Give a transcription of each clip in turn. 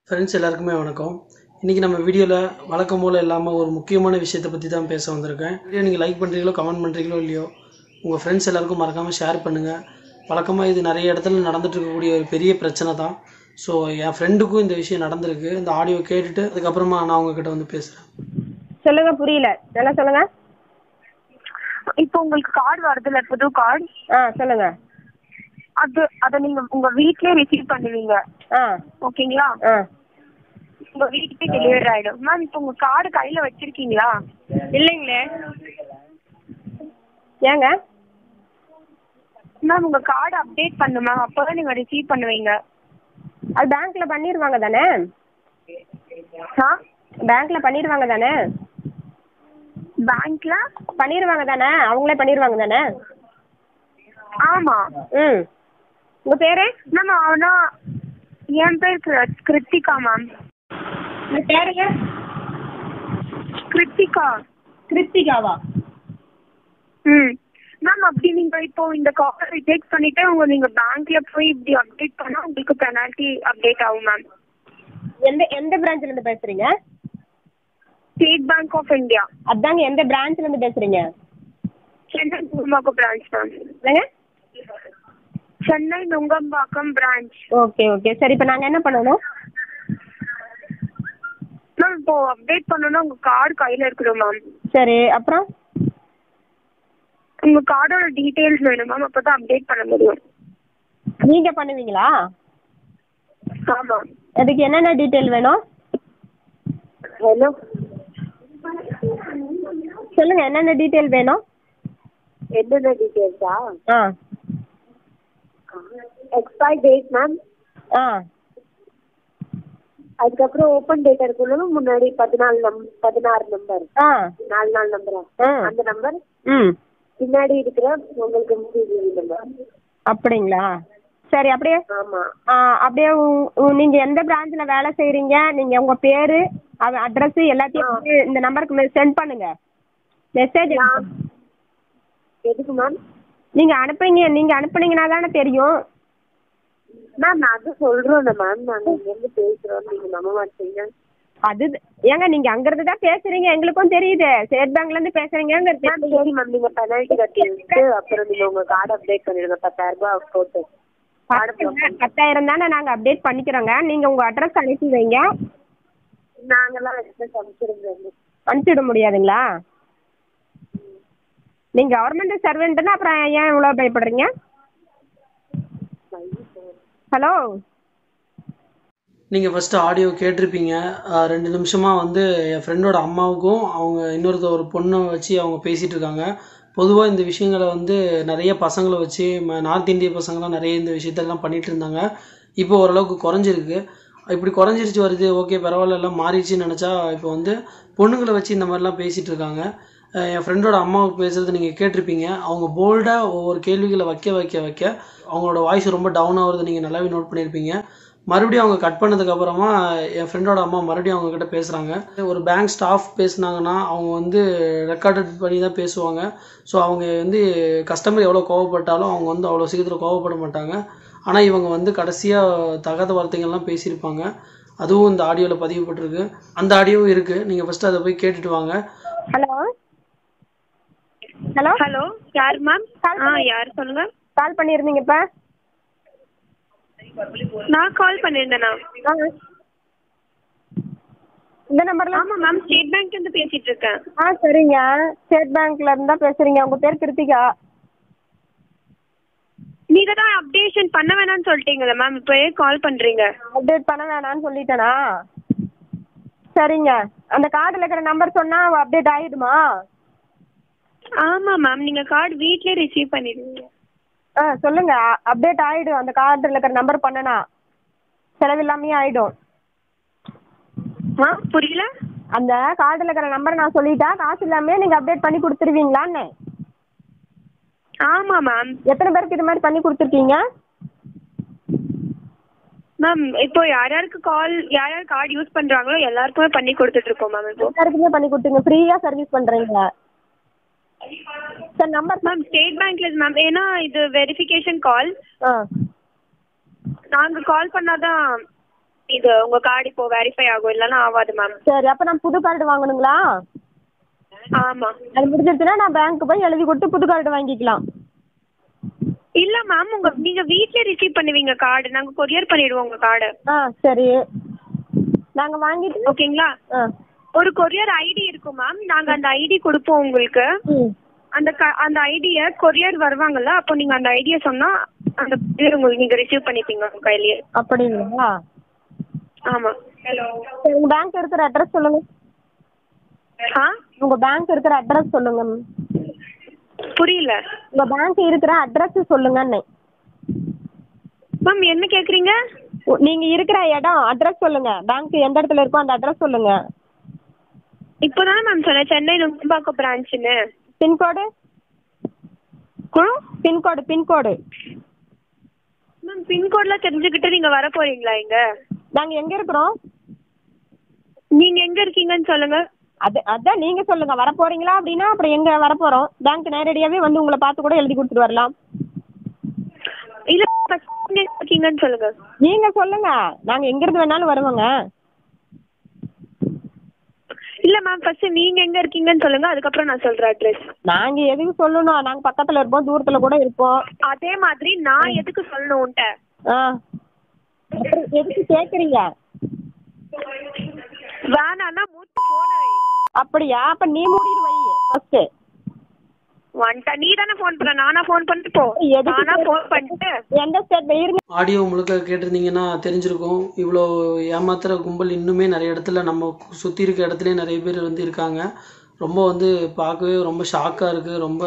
friends எல்லாருக்குமே வணக்கம் இன்றைக்கி நம்ம வீடியோவில் வழக்கம் போல் இல்லாமல் ஒரு முக்கியமான விஷயத்தை பற்றி தான் பேச வந்திருக்கேன் வீடியோ நீங்கள் லைக் பண்ணுறீங்களோ கமெண்ட் பண்ணுறீங்களோ இல்லையோ உங்கள் ஃப்ரெண்ட்ஸ் எல்லாருக்கும் மறக்காமல் ஷேர் பண்ணுங்கள் வழக்கமாக இது நிறைய இடத்துல நடந்துட்டு இருக்கக்கூடிய ஒரு பெரிய பிரச்சனை தான் ஸோ என் ஃப்ரெண்டுக்கும் இந்த விஷயம் நடந்திருக்கு இந்த ஆடியோ கேட்டுட்டு அதுக்கப்புறமா நான் உங்ககிட்ட வந்து பேசுகிறேன் சொல்லுங்க புரியல நல்லா சொல்லுங்க இப்போ உங்களுக்கு கார்டு வருதுல்ல புது கார்டு ஆ சொல்லுங்க அது அதை நீங்க உங்க வீட்லயே ரிசீவ் பண்ணுவீங்க ஆ ஓகேங்களா ஆ உங்க வீட்டுக்கே டெலிவரி ஆயிடும் மேம் இப்போ உங்க கார்டு கையில வச்சிருக்கீங்களா இல்லைங்களே ஏங்க மேம் உங்க கார்டு அப்டேட் பண்ணு மேம் அப்போதான் நீங்க ரிசீவ் பண்ணுவீங்க அது பேங்க்ல பண்ணிடுவாங்க தானே ஆ பேங்க்ல பண்ணிடுவாங்க தானே பேங்க்ல பண்ணிடுவாங்க தானே அவங்களே பண்ணிடுவாங்க தானே ஆமா ம் உங்க பேரு மேம் ஆனா என் பேர் கிரு- கிருத்திகா மேம் உங்க பேருங்க கிருத்திகா கிருத்திகாவா ம் மேம் அப்படி நீங்க இப்போ இந்த கார்டு ரிஜெக்ட் பண்ணிட்டு உங்க நீங்க பேங்க்ல போய் இப்படி அப்டேட் பண்ணா உங்களுக்கு பெனால்ட்டி அப்டேட் ஆகும் மேம் எந்த எந்த பிரான்ச்ல இருந்து பேசுறீங்க ஸ்டேட் பேங்க் ஆஃப் இந்தியா அதாங்க எந்த பிரான்ச்ல இருந்து பேசுறீங்க சென்னை நுங்கம்பாக்கம் பிரான்ச் மேம் என்னங்க Chennai Nungambakkam branch okay okay சரி இப்போ நாங்க என்ன பண்ணணும் மேம் இப்போ அப்டேட் பண்ணணும்னா உங்க கார்டு கையில இருக்கணும் மேம் சரி அப்புறம் உங்க கார்டோட டீடைல்ஸ் வேணும் மேம் அப்பதான் அப்டேட் பண்ண முடியும் நீங்க பண்ணுவீங்களா ஆமா அதுக்கு என்னென்ன டீட்டெயில் வேணும் ஹலோ சொல்லுங்க என்னென்ன டீட்டெயில் வேணும் என்னென்ன டீடைல்ஸா ஆ எக்ஸ்பைர் டேட் மேம் ஆ அதுக்கப்புறம் ஓப்பன் டேட் இருக்கணும் முன்னாடி பதினாலு நம் பதினாறு நம்பர் ஆ நாலு நாலு நம்பரா ஆ அந்த நம்பர் ம் பின்னாடி இருக்கிற உங்களுக்கு சிசிடிவி நம்பர் அப்படிங்களா சரி அப்படியே ஆமா ஆ, அப்படியே உ- உ- நீங்க எந்த பிரான்ச்ல வேலை செய்றீங்க நீங்க உங்க பேரு அட்ரஸ் எல்லாத்தையும் வந்து இந்த நம்பருக்கு சென்ட் பண்ணுங்க மெசேஜ் நான் எதுக்கு மேம் நீங்க அனுப்புறீங்க நீங்க அனுப்புனீங்கன்னா தானே தெரியும் மேம் நான் அது சொல்றோம் மேம் நாங்க இங்க இருந்து பேசுறோம் நீங்க நம்ப மாட்டீங்க அது ஏங்க நீங்க அங்கிருந்து தான் பேசுறீங்க எங்களுக்கும் தெரியுது ஸ்டேட் பேங்க்ல இருந்து பேசுறீங்கிறது மேம் சரி மேம் நீங்க பெனால்ட்டி கட்டி விட்டு அப்புறம் நீங்க உங்க கார்டு அப்டேட் பண்ணிடுங்க பத்தாயிரம் ரூபாய் போட்டு கார்டு பத்தாயிரம் தானே நாங்க அப்டேட் பண்ணிக்கிறோங்க நீங்க உங்க அட்ரஸ் அனுப்பி வைங்க நாங்கெல்லாம் எக்ஸ்பிரஸ் அனுப்பிச்சிருந்தோம் அனுப்பிவிட முடியாதுங்களா நீங்க கவர்மெண்ட் சர்வெண்ட்னா அப்புறம் ஏன் இவ்வளோ பயப்படுறீங்க ஹலோ நீங்கள் ஃபஸ்ட்டு ஆடியோ கேட்டிருப்பீங்க ஆஹ் ரெண்டு நிமிஷமாக வந்து என் ஃப்ரெண்டோட அம்மாவுக்கும் அவங்க இன்னொருத்த ஒரு பொண்ணை வச்சு அவங்க பேசிகிட்டு இருக்காங்க பொதுவாக இந்த விஷயங்களை வந்து நிறைய பசங்களை வச்சு ம- நார்த் இந்திய பசங்களாம் நிறைய இந்த விஷயத்தெல்லாம் பண்ணிட்டு இருந்தாங்க இப்போ ஓரளவுக்கு குறைஞ்சிருக்கு இப்படி குறைஞ்சிருச்சு வருது ஓகே பரவாயில்ல எல்லாம் மாறிடுச்சுன்னு நினச்சா இப்போ வந்து பொண்ணுங்களை வச்சு இந்த மாதிரிலாம் பேசிகிட்டு இருக்காங்க அஹ் என் ஃப்ரெண்டோட அம்மாவுக்கு பேசுறது நீங்கள் கேட்டிருப்பீங்க அவங்க போல்டாக ஒவ்வொரு கேள்விகளை வைக்க வைக்க வைக்க அவங்களோட வாய்ஸ் ரொம்ப டவுன் ஆகுறதை நீங்கள் நல்லாவே நோட் பண்ணியிருப்பீங்க மறுபடியும் அவங்க கட் பண்ணதுக்கு அப்புறமா என் ஃப்ரெண்டோட அம்மா மறுபடியும் அவங்க கிட்ட பேசுறாங்க ஒரு பேங்க் ஸ்டாஃப் பேசுனாங்கன்னா அவங்க வந்து ரெக்கார்டட் பண்ணி தான் பேசுவாங்க ஸோ அவங்க வந்து கஸ்டமர் எவ்வளோ கோவப்பட்டாலும் அவங்க வந்து அவ்வளோ சீக்கிரத்தில் கோவப்பட மாட்டாங்க ஆனால் இவங்க வந்து கடைசியாக தகாத வார்த்தைகள்லாம் பேசியிருப்பாங்க அதுவும் இந்த ஆடியோவில் பதிவுபட்டிருக்கு அந்த ஆடியோவும் இருக்குது நீங்கள் ஃபஸ்ட்டு அதை போய் கேட்டுட்டு வாங்க ஹலோ ஹலோ ஹலோ யார் மேம் ஆ யார் சொல்லுங்க கால் பண்ணியிருந்தீங்க இப்போ நான் கால் பண்ணியிருந்தேனா இந்த நம்பர்ல ஆமா மேம் ஸ்டேட் பேங்க்ல இருந்து பேசிட்டு இருக்கேன் ஆ சரிங்க ஸ்டேட் பேங்க்ல இருந்தா பேசுறீங்க உங்க பேர் கிருத்திகா நீங்க தான் அப்டேஷன் பண்ண வேணாம்னு சொல்லிட்டீங்கல்ல மேம் இப்போ ஏன் கால் பண்றீங்க அப்டேட் பண்ண வேணாம்னு சொல்லிட்டேனா சரிங்க அந்த கார்டில் இருக்கிற நம்பர் சொன்னா அப்டேட் ஆயிடுமா ஆமா மேம் நீங்க கார்டு வீட்லயே ரிசீவ் பண்ணிடுவீங்க ஆ சொல்லுங்க அப்டேட் ஆயிடும் அந்த கார்டில் இருக்கிற நம்பர் பண்ணனா செலவில்லாமையே ஆயிடும் ஆ புரியல அந்த கார்டில் இருக்கிற நம்பர் நான் சொல்லிட்டா காசு இல்லாமே நீங்க அப்டேட் பண்ணி கொடுத்துருவீங்களான்னு ஆமா மேம் எத்தனை பேருக்கு இது மாதிரி பண்ணி கொடுத்துருக்கீங்க மேம் இப்போ யார் யாருக்கு கால் யார் யார் கார்டு யூஸ் பண்றாங்களோ எல்லாருக்குமே பண்ணி கொடுத்துட்டு இருக்கோம் மேம் இப்போ எல்லாருக்குமே பண்ணி கொடுத்துங்க ஃப்ரீயா சர்வீஸ் பண்றீங்க சார் நம்பர் மேம் ஸ்டேட் பேங்க்ல மேம் ஏன்னா இது வெரிஃபிகேஷன் கால் ஆ நாங்க கால் பண்ணாதான் இது உங்க கார்டு இப்போ வெரிஃபை ஆகும் இல்லைன்னா ஆகாது மேம் சரி அப்போ நான் புது கார்டு வாங்கணுங்களா ஆமா அது முடிஞ்சிருச்சுன்னா நான் பேங்க்கு போய் எழுதி கொடுத்து புது கார்டு வாங்கிக்கலாம் இல்ல மேம் உங்க நீங்க வீட்லயே ரிசீவ் பண்ணுவீங்க கார்டு நாங்க கொரியர் பண்ணிடுவோம் உங்க கார்டு ஆ சரி நாங்கள் வாங்கிட்டு ஓகேங்களா ஆ ஒரு கொரியர் ஐடி இருக்கும் மேம் நாங்க அந்த ஐடி கொடுப்போம் உங்களுக்கு ம் அந்த க அந்த ஐடியை கொரியர் வருவாங்கல்ல அப்போ நீங்க அந்த ஐடியை சொன்னா அந்த courier உங்களுக்கு நீங்க ரிசீவ் பண்ணிப்பீங்க உங்க கையிலேயே அப்படிங்களா ஆமா ஹலோ சரி உங்கள் பேங்க் இருக்கிற அட்ரஸ் சொல்லுங்கள் ஆ உங்கள் பேங்க் இருக்கிற அட்ரஸ் சொல்லுங்க புரியல உங்கள் பேங்க் இருக்கிற அட்ரஸ் சொல்லுங்கன்னு மேம் என்ன கேக்குறீங்க நீங்கள் இருக்கிற இடம் அட்ரஸ் சொல்லுங்க பேங்க் எந்த இடத்துல இருக்கோ அந்த அட்ரஸ் சொல்லுங்க இப்போதானே மேம் சொன்னேன் சென்னை நுங்கம்பாக்கம் பிரான்ச்சுன்னு பின்கோடு பின்கோடு பின்கோடு மேம் பின்கோட்லாம் தெரிஞ்சுக்கிட்டு நீங்க வர போறீங்களா இங்க நாங்கள் எங்கே இருக்கிறோம் நீங்க எங்க இருக்கீங்கன்னு சொல்லுங்க அது அதான் நீங்கள் சொல்லுங்க வர போறீங்களா அப்படின்னா அப்புறம் எங்கே வர போகிறோம் பேங்க் நேரடியாகவே வந்து உங்களை பார்த்து கூட எழுதி கொடுத்துட்டு வரலாம் இல்ல first நீங்க எங்க இருக்கீங்கன்னு சொல்லுங்க நீங்கள் சொல்லுங்க நாங்கள் எங்கேருந்து வேணாலும் வருவோங்க இல்ல மேம் ஃபர்ஸ்ட் நீங்க எங்க இருக்கீங்கன்னு சொல்லுங்க அதுக்கப்புறம் நான் சொல்றேன் அட்ரஸ் நாங்கள் எதுக்கு சொல்லணும் நாங்கள் பக்கத்தில் இருப்போம் தூரத்தில் கூட இருப்போம் அதே மாதிரி நான் எதுக்கு சொல்லணும் உன்ட்ட ஆ அப்புறம் எதுக்கு கேட்குறீங்க வேணான்னா மூச்சு போன வை அப்படியா அப்போ நீ மூடிட்டு வை ஃபஸ்ட்டு வந்துட்டா நீ தானே ஃபோன் பண்ண நானா ஃபோன் பண்ணிட்டு போ எதுக்கு நானா ஃபோன் பண்ணிட்டு எந்த ஸ்டேட் இருங்க ஆடியோ முழுக்க கேட்டிருந்தீங்கன்னா தெரிஞ்சிருக்கும் இவ்வளோ ஏமாத்துற கும்பல் இன்னுமே நிறைய இடத்துல நம்ம சுற்றி இருக்க இடத்துலயே நிறைய பேர் வந்து இருக்காங்க ரொம்ப வந்து பார்க்கவே ரொம்ப ஷாக்காக இருக்குது ரொம்ப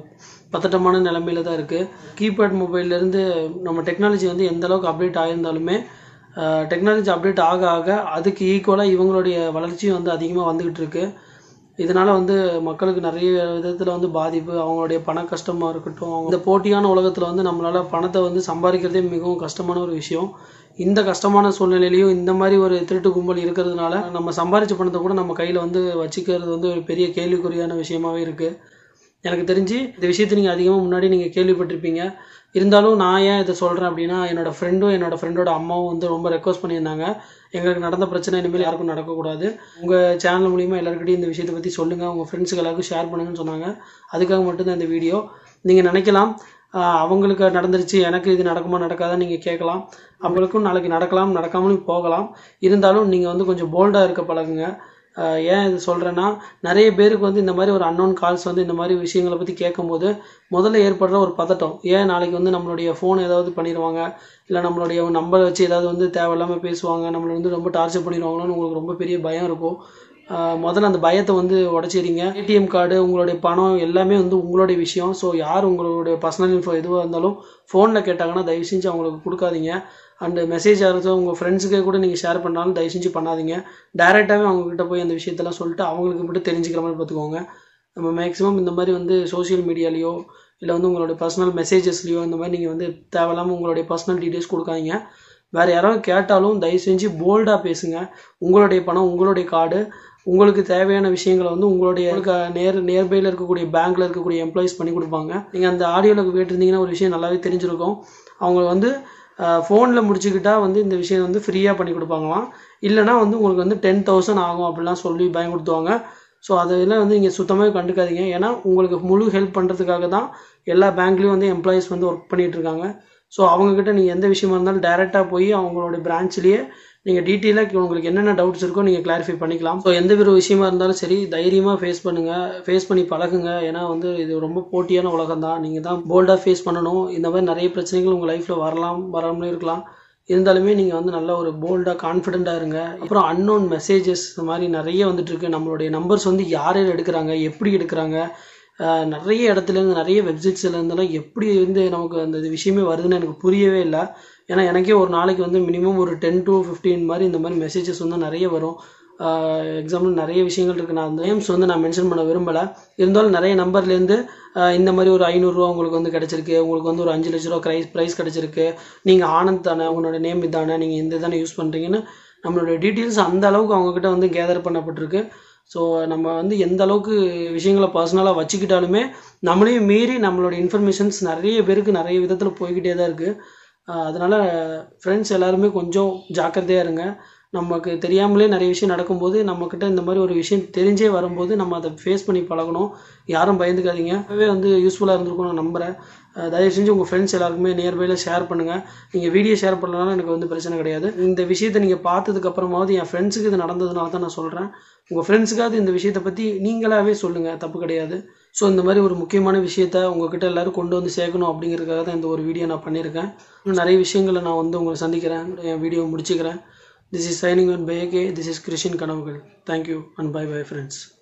பதட்டமான நிலமையில தான் இருக்குது கீபேட் மொபைல்லேருந்து நம்ம டெக்னாலஜி வந்து எந்த அளவுக்கு அப்டேட் ஆகியிருந்தாலுமே டெக்னாலஜி அப்டேட் ஆக ஆக அதுக்கு ஈக்குவலாக இவங்களுடைய வளர்ச்சியும் வந்து அதிகமாக வந்துக்கிட்டு இருக்கு இதனால வந்து மக்களுக்கு நிறைய விதத்தில் வந்து பாதிப்பு அவங்களுடைய பண கஷ்டமாக இருக்கட்டும் அவங்க இந்த போட்டியான உலகத்தில் வந்து நம்மளால பணத்தை வந்து சம்பாதிக்கிறதே மிகவும் கஷ்டமான ஒரு விஷயம் இந்த கஷ்டமான சூழ்நிலையிலையும் இந்த மாதிரி ஒரு திருட்டு கும்பல் இருக்கிறதுனால நம்ம சம்பாரிச்ச பணத்தை கூட நம்ம கையில் வந்து வச்சுக்கிறது வந்து ஒரு பெரிய கேள்விக்குறியான விஷயமாவே இருக்குது எனக்கு தெரிஞ்சு இந்த விஷயத்தை நீங்கள் அதிகமாக முன்னாடி நீங்கள் கேள்விப்பட்டிருப்பீங்க இருந்தாலும் நான் ஏன் இதை சொல்கிறேன் அப்படின்னா என்னோட ஃப்ரெண்டும் என்னோட ஃப்ரெண்டோட அம்மாவும் வந்து ரொம்ப ரெக்வஸ்ட் பண்ணியிருந்தாங்க எங்களுக்கு நடந்த பிரச்சனை இனிமேல் யாருக்கும் நடக்கக்கூடாது உங்கள் சேனல் மூலிமா எல்லாருக்கிட்டையும் இந்த விஷயத்தை பற்றி சொல்லுங்கள் உங்கள் ஃப்ரெண்ட்ஸுக்கு எல்லாருக்கும் ஷேர் பண்ணுங்கன்னு சொன்னாங்க அதுக்காக மட்டும்தான் இந்த வீடியோ நீங்கள் நினைக்கலாம் ஆஹ் அவங்களுக்கு நடந்துருச்சு எனக்கு இது நடக்குமா நடக்காதான்னு நீங்கள் கேட்கலாம் அவங்களுக்கும் நாளைக்கு நடக்கலாம் நடக்காமலும் போகலாம் இருந்தாலும் நீங்கள் வந்து கொஞ்சம் போல்டாக இருக்க பழகுங்க ஆஹ் ஏன் இது சொல்கிறேன்னா நிறைய பேருக்கு வந்து இந்த மாதிரி ஒரு அன்னோன் கால்ஸ் வந்து இந்த மாதிரி விஷயங்களை பற்றி கேட்கும்போது முதல்ல ஏற்படுற ஒரு பதட்டம் ஏன் நாளைக்கு வந்து நம்மளுடைய ஃபோன் ஏதாவது பண்ணிடுவாங்க இல்லை நம்மளுடைய நம்பரை வச்சு ஏதாவது வந்து தேவையில்லாமல் பேசுவாங்க நம்மளை வந்து ரொம்ப டார்ச்சர் பண்ணிடுவாங்களோன்னு உங்களுக்கு ரொம்ப பெரிய பயம் இருக்கும் ஆஹ் முதல்ல அந்த பயத்தை வந்து உடச்சிடுங்க ஏடிஎம் கார்டு உங்களுடைய பணம் எல்லாமே வந்து உங்களுடைய விஷயம் ஸோ யார் உங்களுடைய பர்சனல் இன்ஃபோ எதுவாக இருந்தாலும் ஃபோனில் கேட்டாங்கன்னா தயவு செஞ்சு அவங்களுக்கு கொடுக்காதீங்க அண்டு மெசேஜ் யாராச்சும் உங்கள் ஃப்ரெண்ட்ஸுக்கே கூட நீங்கள் ஷேர் பண்ணாலும் தயவு செஞ்சு பண்ணாதீங்க டேரெக்டாகவே அவங்கக்கிட்ட போய் அந்த விஷயத்தெல்லாம் சொல்லிட்டு அவங்களுக்கு மட்டும் தெரிஞ்சுக்கிற மாதிரி பார்த்துக்கோங்க நம்ம மேக்ஸிமம் இந்த மாதிரி வந்து சோஷியல் மீடியாலேயோ இல்லை வந்து உங்களுடைய பர்சனல் மெசேஜஸ்லையோ இந்த மாதிரி நீங்கள் வந்து தேவையில்லாமல் உங்களுடைய பர்சனல் டீட்டெயில்ஸ் கொடுக்காதீங்க வேறு யாராவது கேட்டாலும் தயவு செஞ்சு போல்டாக பேசுங்க உங்களுடைய பணம் உங்களுடைய கார்டு உங்களுக்கு தேவையான விஷயங்களை வந்து உங்களுடைய உங்களுக்கு நேர் நியர்பையில் இருக்கக்கூடிய பேங்க்கில் இருக்கக்கூடிய எம்ப்ளாயிஸ் பண்ணி கொடுப்பாங்க நீங்கள் அந்த ஆடியோவில் கேட்டிருந்தீங்கன்னா ஒரு விஷயம் நல்லாவே தெரிஞ்சிருக்கும் அவங்க வந்து ஃபோனில் முடிச்சுக்கிட்டா வந்து இந்த விஷயம் வந்து ஃப்ரீயாக பண்ணி கொடுப்பாங்களாம் இல்லைனா வந்து உங்களுக்கு வந்து டென் தௌசண்ட் ஆகும் அப்படிலாம் சொல்லி பயன்படுத்துவாங்க ஸோ அதெல்லாம் வந்து நீங்கள் சுத்தமாகவே கண்டுக்காதீங்க ஏன்னா உங்களுக்கு முழு ஹெல்ப் பண்ணுறதுக்காக தான் எல்லா பேங்க்லேயும் வந்து எம்ப்ளாயிஸ் வந்து ஒர்க் பண்ணிட்டு இருக்காங்க ஸோ அவங்கக்கிட்ட நீங்கள் எந்த விஷயமா இருந்தாலும் டேரெக்டாக போய் அவங்களோட பிரான்ச்லேயே நீங்கள் டீட்டெயிலாக உங்களுக்கு என்னென்ன டவுட்ஸ் இருக்கோ நீங்கள் கிளாரிஃபை பண்ணிக்கலாம் ஸோ எந்த ஒரு விஷயமா இருந்தாலும் சரி தைரியமாக ஃபேஸ் பண்ணுங்கள் ஃபேஸ் பண்ணி பழகுங்க ஏன்னா வந்து இது ரொம்ப போட்டியான உலகம் தான் நீங்கள் தான் போல்டாக ஃபேஸ் பண்ணணும் இந்த மாதிரி நிறைய பிரச்சனைகள் உங்கள் லைஃப்பில் வரலாம் வராமலே இருக்கலாம் இருந்தாலுமே நீங்கள் வந்து நல்ல ஒரு போல்டாக கான்ஃபிடென்ட்டாக இருங்க அப்புறம் அன்னோன் மெசேஜஸ் இந்த மாதிரி நிறைய வந்துட்டு இருக்கு நம்மளுடைய நம்பர்ஸ் வந்து யார் யார் எடுக்கிறாங்க எப்படி எடுக்கிறாங்க ஆஹ் நிறைய இடத்துலேருந்து நிறைய வெப்சைட்ஸ்ல இருந்தெல்லாம் எப்படி வந்து நமக்கு அந்த இது விஷயமே வருதுன்னு எனக்கு புரியவே இல்லை ஏன்னா எனக்கே ஒரு நாளைக்கு வந்து மினிமம் ஒரு டென் டு ஃபிஃப்டீன் மாதிரி இந்த மாதிரி மெசேஜஸ் வந்து நிறைய வரும் எக்ஸாம்பிள் நிறைய விஷயங்கள் இருக்குது நான் அந்த நேம்ஸ் வந்து நான் மென்ஷன் பண்ண விரும்பலை இருந்தாலும் நிறைய நம்பர்லேருந்து இந்த மாதிரி ஒரு ஐநூறுரூவா உங்களுக்கு வந்து கிடச்சிருக்கு உங்களுக்கு வந்து ஒரு அஞ்சு லட்ச ரூபா ப்ரைஸ் ப்ரைஸ் கிடச்சிருக்கு நீங்கள் ஆனந்த் தானே உங்களோட நேம் இதானே நீங்கள் இந்த தானே யூஸ் பண்ணுறீங்கன்னு நம்மளோட டீட்டெயில்ஸ் அந்த அளவுக்கு அவங்கக்கிட்ட வந்து கேதர் பண்ணப்பட்டிருக்கு ஸோ நம்ம வந்து எந்த அளவுக்கு விஷயங்களை பர்சனலாக வச்சுக்கிட்டாலுமே நம்மளையும் மீறி நம்மளோட இன்ஃபர்மேஷன்ஸ் நிறைய பேருக்கு நிறைய விதத்தில் போய்கிட்டே தான் இருக்குது அதனால் ஃப்ரெண்ட்ஸ் எல்லாருமே கொஞ்சம் ஜாக்கிரதையாக இருங்க நமக்கு தெரியாமலே நிறைய விஷயம் நடக்கும்போது நம்மக்கிட்ட இந்த மாதிரி ஒரு விஷயம் தெரிஞ்சே வரும்போது நம்ம அதை ஃபேஸ் பண்ணி பழகணும் யாரும் பயந்துக்காதீங்க அதுவே வந்து யூஸ்ஃபுல்லாக இருந்திருக்கும் நான் நம்புகிறேன் அஹ் தயவு செஞ்சு உங்கள் ஃப்ரெண்ட்ஸ் எல்லாருக்குமே நியர்பையில் ஷேர் பண்ணுங்கள் நீங்கள் வீடியோ ஷேர் பண்ணலனாலும் எனக்கு வந்து பிரச்சனை கிடையாது இந்த விஷயத்தை நீங்கள் பார்த்ததுக்கு அப்புறமாவது என் ஃப்ரெண்ட்ஸுக்கு இது நடந்ததுனால தான் நான் சொல்கிறேன் உங்கள் ஃப்ரெண்ட்ஸுக்காவது இந்த விஷயத்தை பற்றி நீங்களாவே சொல்லுங்கள் தப்பு கிடையாது ஸோ இந்த மாதிரி ஒரு முக்கியமான விஷயத்த உங்ககிட்ட எல்லாரும் கொண்டு வந்து சேர்க்கணும் அப்படிங்கிறதுக்காக தான் இந்த ஒரு வீடியோ நான் பண்ணியிருக்கேன் இன்னும் நிறைய விஷயங்களை நான் வந்து உங்களை சந்திக்கிறேன் என் வீடியோ முடிச்சுக்கிறேன் this is signing one bye K this is கிருஷின் கனவுகள் thank you and bye bye friends